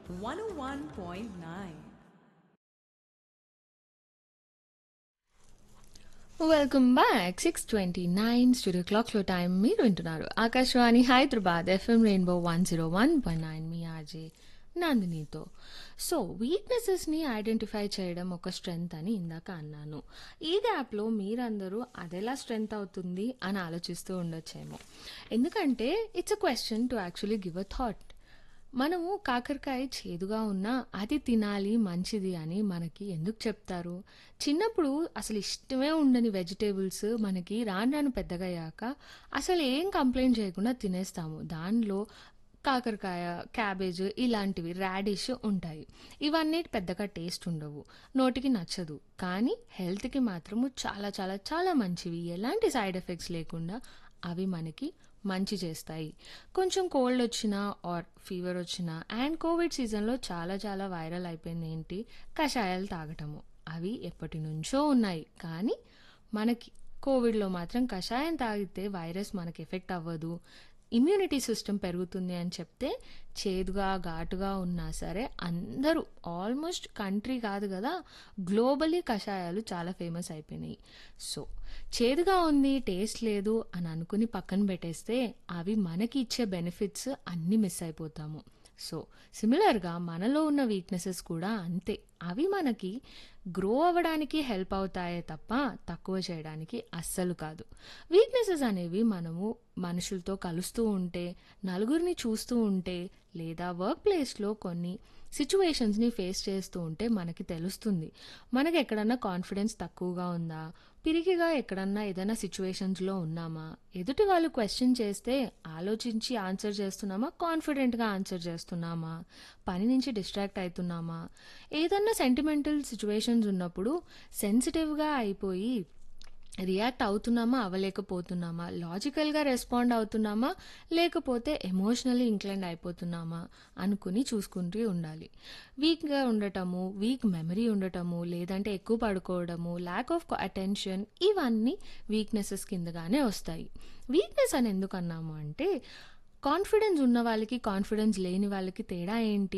101.9. Welcome back six twenty nine studio క్లాక్లో time మీరు వింటున్నారు Akashvani Hyderabad FM rainbow one zero one point nine మీ RJ నందినితో సో వీక్నెసెస్ని ఐడెంటిఫై చేయడం ఒక స్ట్రెంగ్త్ అని ఇందాక అన్నాను ఈ గ్యాప్లో మీరందరూ అదెలా స్ట్రెంగ్త్ అవుతుంది అని ఆలోచిస్తూ ఉండొచ్చేమో ఎందుకంటే it's a question to actually give a thought మనము కాకరకాయ చేదుగా ఉన్నా అది తినాలి మంచిది అని మనకి ఎందుకు చెప్తారు చిన్నప్పుడు అసలు ఇష్టమే ఉండని వెజిటేబుల్స్ మనకి రాను రాను పెద్దగయ్యాక అసలు ఏం కంప్లైంట్ చేయకుండా తినేస్తాము దానిలో కాకరకాయ క్యాబేజ్ ఇలాంటివి రాడిష్ ఉంటాయి ఇవన్నీ పెద్దగా టేస్ట్ ఉండవు నోటికి నచ్చదు కానీ హెల్త్కి మాత్రము చాలా చాలా చాలా మంచివి ఎలాంటి సైడ్ ఎఫెక్ట్స్ లేకుండా అవి మనకి మంచి చేస్తాయి కొంచెం కోల్డ్ వచ్చినా ఆర్ ఫీవర్ వచ్చినా అండ్ కోవిడ్ సీజన్లో చాలా చాలా వైరల్ అయిపోయింది ఏంటి కషాయాలు తాగటము అవి ఎప్పటి నుంచో ఉన్నాయి కానీ మనకి కోవిడ్లో మాత్రం కషాయం తాగితే వైరస్ మనకి ఎఫెక్ట్ అవ్వదు ఇమ్యూనిటీ సిస్టమ్ పెరుగుతుంది అని చెప్తే చేదుగా ఘాటుగా ఉన్నా సరే అందరూ ఆల్మోస్ట్ కంట్రీ కాదు కదా గ్లోబలీ కషాయాలు చాలా ఫేమస్ అయిపోయినాయి సో చేదుగా ఉంది టేస్ట్ లేదు అని అనుకుని పక్కన పెట్టేస్తే అవి మనకి ఇచ్చే బెనిఫిట్స్ అన్నీ మిస్ అయిపోతాము సో సిమిలర్గా మనలో ఉన్న వీక్నెసెస్ కూడా అంతే అవి మనకి గ్రో అవ్వడానికి హెల్ప్ అవుతాయే తప్ప తక్కువ చేయడానికి అస్సలు కాదు వీక్నెసెస్ అనేవి మనము మనుషులతో కలుస్తూ ఉంటే నలుగురిని చూస్తూ ఉంటే లేదా వర్క్ ప్లేస్లో కొన్ని సిచ్యువేషన్స్ని ఫేస్ చేస్తూ ఉంటే మనకి తెలుస్తుంది మనకి ఎక్కడన్నా కాన్ఫిడెన్స్ తక్కువగా ఉందా పిరికిగా ఎక్కడన్నా ఏదైనా సిచ్యువేషన్స్లో ఉన్నామా ఎదుటి వాళ్ళు క్వశ్చన్ చేస్తే ఆలోచించి ఆన్సర్ చేస్తున్నామా కాన్ఫిడెంట్గా ఆన్సర్ చేస్తున్నామా పని నుంచి డిస్ట్రాక్ట్ అవుతున్నామా ఏదన్నా సెంటిమెంటల్ సిచ్యువేషన్స్ ఉన్నప్పుడు సెన్సిటివ్గా అయిపోయి రియాక్ట్ అవుతున్నామా అవ్వలేకపోతున్నామా లాజికల్గా రెస్పాండ్ అవుతున్నామా లేకపోతే ఎమోషనల్లీ ఇంక్లైండ్ అయిపోతున్నామా అనుకుని చూసుకుంటూ ఉండాలి వీక్గా ఉండటము వీక్ మెమరీ ఉండటము లేదంటే ఎక్కువ పడుకోవడము ల్యాక్ ఆఫ్ అటెన్షన్ ఇవన్నీ వీక్నెసెస్ కిందగానే వస్తాయి వీక్నెస్ అని ఎందుకు అన్నాము అంటే కాన్ఫిడెన్స్ ఉన్న వాళ్ళకి కాన్ఫిడెన్స్ లేని వాళ్ళకి తేడా ఏంటి